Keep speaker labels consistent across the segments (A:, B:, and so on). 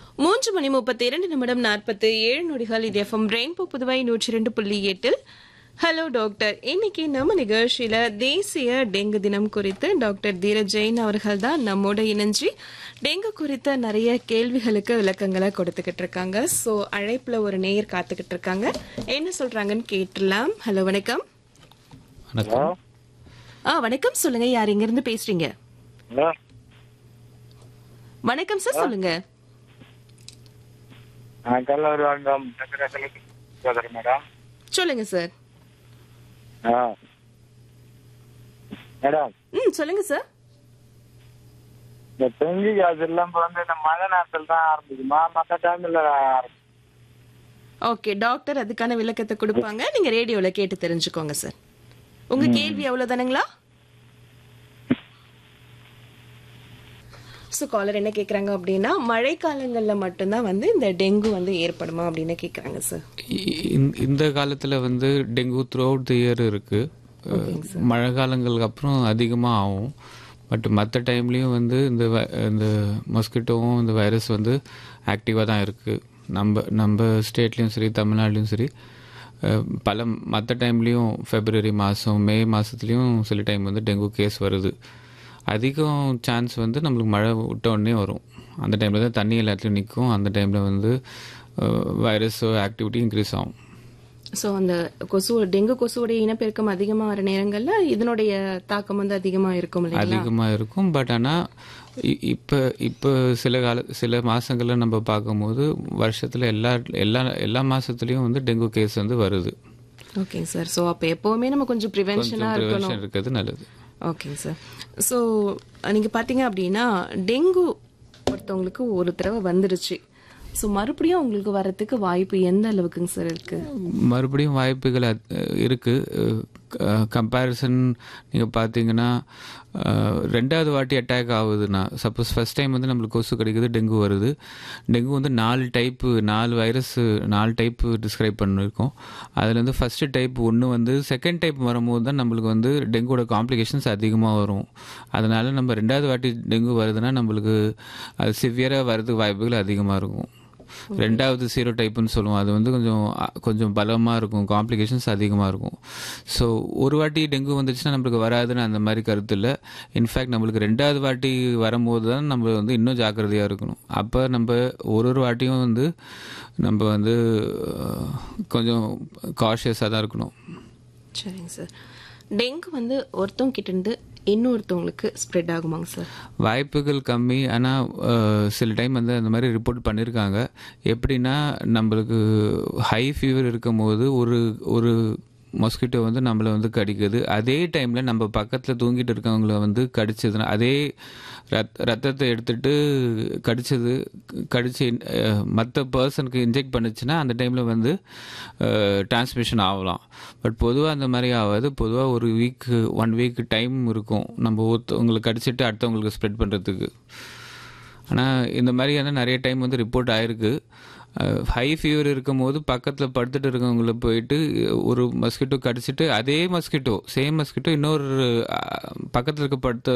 A: மூன்று மணி முப்பத்தி இரண்டு நிமிடம் நாற்பத்தி ஏழு நொடிகள் இது எஃப்எம் ரெயின்போ புதுவை நூற்றி ரெண்டு புள்ளி எட்டில் ஹலோ டாக்டர் இன்னைக்கு நம்ம நிகழ்ச்சியில தேசிய டெங்கு தினம் குறித்து டாக்டர் தீரஜ் ஜெயின் அவர்கள் தான் நம்மோட இணைஞ்சு டெங்கு குறித்த நிறைய கேள்விகளுக்கு விளக்கங்களை கொடுத்துக்கிட்டு இருக்காங்க ஸோ அழைப்புல ஒரு நேயர் காத்துக்கிட்டு இருக்காங்க என்ன சொல்றாங்கன்னு கேட்டுடலாம் ஹலோ வணக்கம்
B: வணக்கம்
A: ஆ வணக்கம் சொல்லுங்க யார் இங்க இருந்து பேசுறீங்க
B: ஹலோ
A: வணக்கம் சார் சொல்லுங்க
B: நான் கல்லூரி வாங்கம் சோதரி மேடம்
A: சொல்லுங்க சார்
B: ஆ மேடம்
A: ம் சொல்லுங்க சார்
B: இந்த டெங்கு காசு எல்லாம் இப்ப வந்து இந்த மழை நேரத்தில் தான் ஆரம்பிக்குமா மற்ற டைம்ல ஆரம்பிக்கும்
A: ஓகே டாக்டர் அதுக்கான விளக்கத்தை கொடுப்பாங்க நீங்க ரேடியோல கேட்டு தெரிஞ்சுக்கோங்க சார் உங்க கேள்வி அவ்வளவுதானுங்களா ஸோ காலர் என்ன கேக்குறாங்க அப்படின்னா மழை காலங்கள்ல மட்டும்தான் வந்து இந்த டெங்கு வந்து ஏற்படுமா அப்படின்னு கேக்குறாங்க சார்
C: இந்த- இந்த காலத்துல வந்து dengue throughout the year இருக்கு மழை காலங்களுக்கு அப்புறம் அதிகமாக ஆகும் பட் மற்ற டைம்லேயும் வந்து இந்த வை- இந்த மஸ்கிட்டோவும் இந்த வைரஸ் வந்து ஆக்டிவாக தான் இருக்குது நம்ம நம்ம ஸ்டேட்லேயும் சரி தமிழ்நாட்டிலையும் சரி அஹ், பல மற்ற டைம்லேயும் ஃபெப்ரவரி மாதம் மே மாதத்துலேயும் சில டைம் வந்து டெங்கு கேஸ் வருது அதிகம் சான்ஸ் வந்து நம்மளுக்கு மழை விட்ட உடனே வரும் அந்த டைமில் தான் தண்ணி எல்லாத்துலேயும் நிற்கும் அந்த டைமில் வந்து வைரஸ் ஆக்டிவிட்டி இன்க்ரீஸ் ஆகும்
A: ஸோ அந்த கொசு டெங்கு கொசுவோடைய இனப்பெருக்கம் அதிகமா வர நேரங்கள்ல இதனுடைய தாக்கம் வந்து அதிகமா இருக்கும் இல்லைங்களா
C: அதிகமாக இருக்கும் பட் ஆனால் இப்போ இப்போ சில கால சில மாதங்கள்ல நம்ம பார்க்கும்போது வருஷத்தில் எல்லா எல்லா எல்லா மாதத்துலேயும் வந்து டெங்கு கேஸ் வந்து வருது
A: ஓகேங்க சார் ஸோ அப்போ எப்பவுமே நம்ம கொஞ்சம் ப்ரிவென்ஷனா
C: கொஞ்சம்
A: இருக்கணும்
C: ப்ரிவென்ஷன் இருக்கிறது நல்லது
A: ஓகேங்க சார் ஸோ நீங்கள் பார்த்தீங்க அப்படின்னா டெங்கு ஒருத்தவங்களுக்கு ஒரு தடவை வந்துடுச்சு ஸோ மறுபடியும் உங்களுக்கு வர்றதுக்கு வாய்ப்பு எந்த அளவுக்குங்க சார் இருக்கு
C: மறுபடியும் வாய்ப்புகள் அத்- இருக்கு கம்பேரிசன் நீங்கள் பார்த்தீங்கன்னா அஹ், ரெண்டாவது வாட்டி அட்டாக் ஆகுதுன்னா சப்போஸ் ஃபர்ஸ்ட் டைம் வந்து நம்மளுக்கு கொசு கிடைக்குது டெங்கு வருது டெங்கு வந்து நாலு டைப்பு நாலு வைரஸ் நாலு டைப்பு டிஸ்கிரைப் பண்ணியிருக்கோம் அதில் வந்து ஃபஸ்ட்டு டைப் ஒன்று வந்து செகண்ட் டைப் வரும்போது தான் நம்மளுக்கு வந்து டெங்குவோட காம்ப்ளிகேஷன்ஸ் அதிகமாக வரும் அதனால நம்ம ரெண்டாவது வாட்டி டெங்கு வருதுன்னா நம்மளுக்கு அது சிவியராக வர்றதுக்கு வாய்ப்புகள் அதிகமாக இருக்கும் ரெண்டாவது சீரோ டைப்புன்னு சொல்லுவோம் அது வந்து கொஞ்சம் அ- கொஞ்சம் பலமாக இருக்கும் காம்ப்ளிகேஷன்ஸ் அதிகமாக இருக்கும் ஸோ ஒரு வாட்டி டெங்கு வந்துச்சுன்னா நம்மளுக்கு வராதுன்னு அந்த மாதிரி கருத்து இல்லை இன்ஃபேக்ட் நம்மளுக்கு ரெண்டாவது வாட்டி வரும்போது தான் நம்ம வந்து இன்னும் ஜாக்கிரதையாக இருக்கணும் அப்போ நம்ம ஒரு ஒரு வாட்டியும் வந்து நம்ம வந்து அஹ், கொஞ்சம் காஷியஸாக தான் இருக்கணும்
A: சரிங்க சார் டெங்கு வந்து ஒருத்தவங்க கிட்ட இருந்து இன்னொருத்தவங்களுக்கு ஸ்ப்ரெட் ஆகுமாங்க சார்
C: வாய்ப்புகள் கம்மி ஆனால் சில டைம் வந்து அந்த மாதிரி ரிப்போர்ட் பண்ணியிருக்காங்க எப்படின்னா நம்மளுக்கு ஹை ஃபீவர் இருக்கும்போது ஒரு ஒரு மொஸ்கிட்டோ வந்து நம்மளை வந்து கடிக்குது அதே டைமில் நம்ம பக்கத்தில் தூங்கிட்டு இருக்கவங்கள வந்து கடிச்சதுன்னா அதே ரத் ரத்தத்தை எடுத்துட்டு கடிச்சது கடிச்சு மற்ற பர்சனுக்கு இன்ஜெக்ட் பண்ணுச்சுன்னா அந்த டைமில் வந்து டிரான்ஸ்மிஷன் ஆகலாம் பட் பொதுவாக அந்த மாதிரி ஆகாது பொதுவாக ஒரு வீக் ஒன் வீக் டைம் இருக்கும் நம்ம ஒருத்தவங்களுக்கு கடிச்சிட்டு அடுத்தவங்களுக்கு ஸ்ப்ரெட் பண்ணுறதுக்கு ஆனால் இந்த மாதிரியான நிறைய டைம் வந்து ரிப்போர்ட் ஆயிருக்கு ஹை ஃபீவர் இருக்கும்போது பக்கத்தில் படுத்துட்டு இருக்கவங்கள போயிட்டு ஒரு மஸ்கிட்டோ கடிச்சிட்டு அதே மஸ்கிட்டோ சேம் மஸ்கிட்டோ இன்னொரு பக்கத்தில் இருக்க படுத்த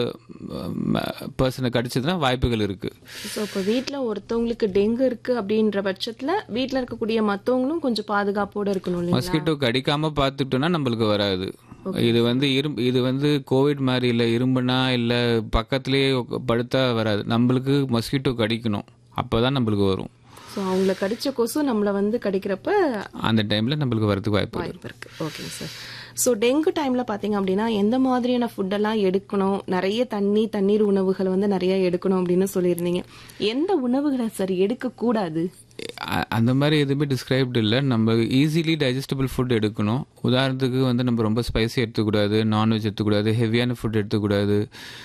C: பர்சனை கடிச்சதுன்னா வாய்ப்புகள் இருக்குது
A: ஸோ இப்போ வீட்டில் ஒருத்தவங்களுக்கு டெங்கு இருக்கு அப்படின்ற பட்சத்தில் வீட்டில் இருக்கக்கூடிய மற்றவங்களும் கொஞ்சம் பாதுகாப்போட இருக்கணும் இல்லைங்களா
C: மஸ்கிட்டோ கடிக்காம பார்த்துட்டோம்னா நம்மளுக்கு வராது இது வந்து இரும் இது வந்து கோவிட் மாதிரி இல்லை இரும்புனா இல்லை பக்கத்துலேயே படுத்தா வராது நம்மளுக்கு மஸ்கிட்டோ கடிக்கணும் அப்பதான் நம்மளுக்கு வரும்
A: ஸோ அவங்கள கடிச்ச கொசு நம்மளை வந்து கடிக்கிறப்ப
C: அந்த டைம்ல நம்மளுக்கு வரதுக்கு வாய்ப்பு இருக்கு.
A: வாய்ப்பு இருக்கு ஓகேங்க சார் ஸோ டெங்கு டைம்ல பாத்தீங்க அப்படின்னா எந்த மாதிரியான ஃபுட்டெல்லாம் எடுக்கணும் நிறைய தண்ணி தண்ணீர் உணவுகள் வந்து நிறைய எடுக்கணும் அப்படின்னு சொல்லியிருந்தீங்க எந்த உணவுகளை சார் எடுக்க கூடாது
C: அ- அந்த மாதிரி எதுவுமே டிஸ்கிரைப்டு இல்லை நம்ம ஈஸிலி டைஜஸ்டபிள் ஃபுட் எடுக்கணும் உதாரணத்துக்கு வந்து நம்ம ரொம்ப ஸ்பைசி எடுத்துக்கூடாது நான்வெஜ் எடுத்துக்கூடாது ஹெவியான ஃபுட் எடுத்துக்கூடாது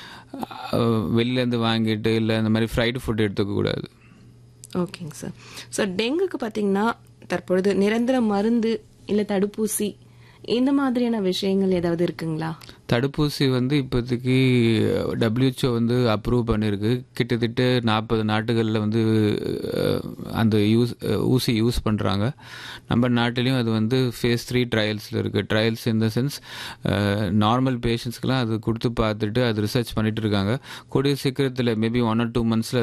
C: அஹ் வெளியிலேருந்து வாங்கிட்டு இல்லை இந்த மாதிரி ஃப்ரைடு ஃபுட் எடுத்துக்கக்கூடாது
A: ஓகேங்க சார் ஸோ டெங்குக்கு பார்த்தீங்கன்னா தற்பொழுது நிரந்தர மருந்து இல்லை தடுப்பூசி இந்த மாதிரியான விஷயங்கள் ஏதாவது இருக்குங்களா
C: தடுப்பூசி வந்து இப்போதைக்கு WHO வந்து அப்ரூவ் பண்ணியிருக்கு கிட்டத்தட்ட நாற்பது நாட்டுகளில் வந்து அஹ், அந்த யூஸ் அஹ், ஊசி யூஸ் பண்ணுறாங்க நம்ம நாட்டிலையும் அது வந்து ஃபேஸ் த்ரீ ட்ரையல்ஸில் இருக்குது trials in the sense normal பேஷண்ட்ஸ்க்கெலாம் அது கொடுத்து பார்த்துட்டு அது ரிசர்ச் பண்ணிட்டு இருக்காங்க கூடிய சீக்கிரத்தில் மேபி ஒன் ஆர் டூ மந்த்ஸில்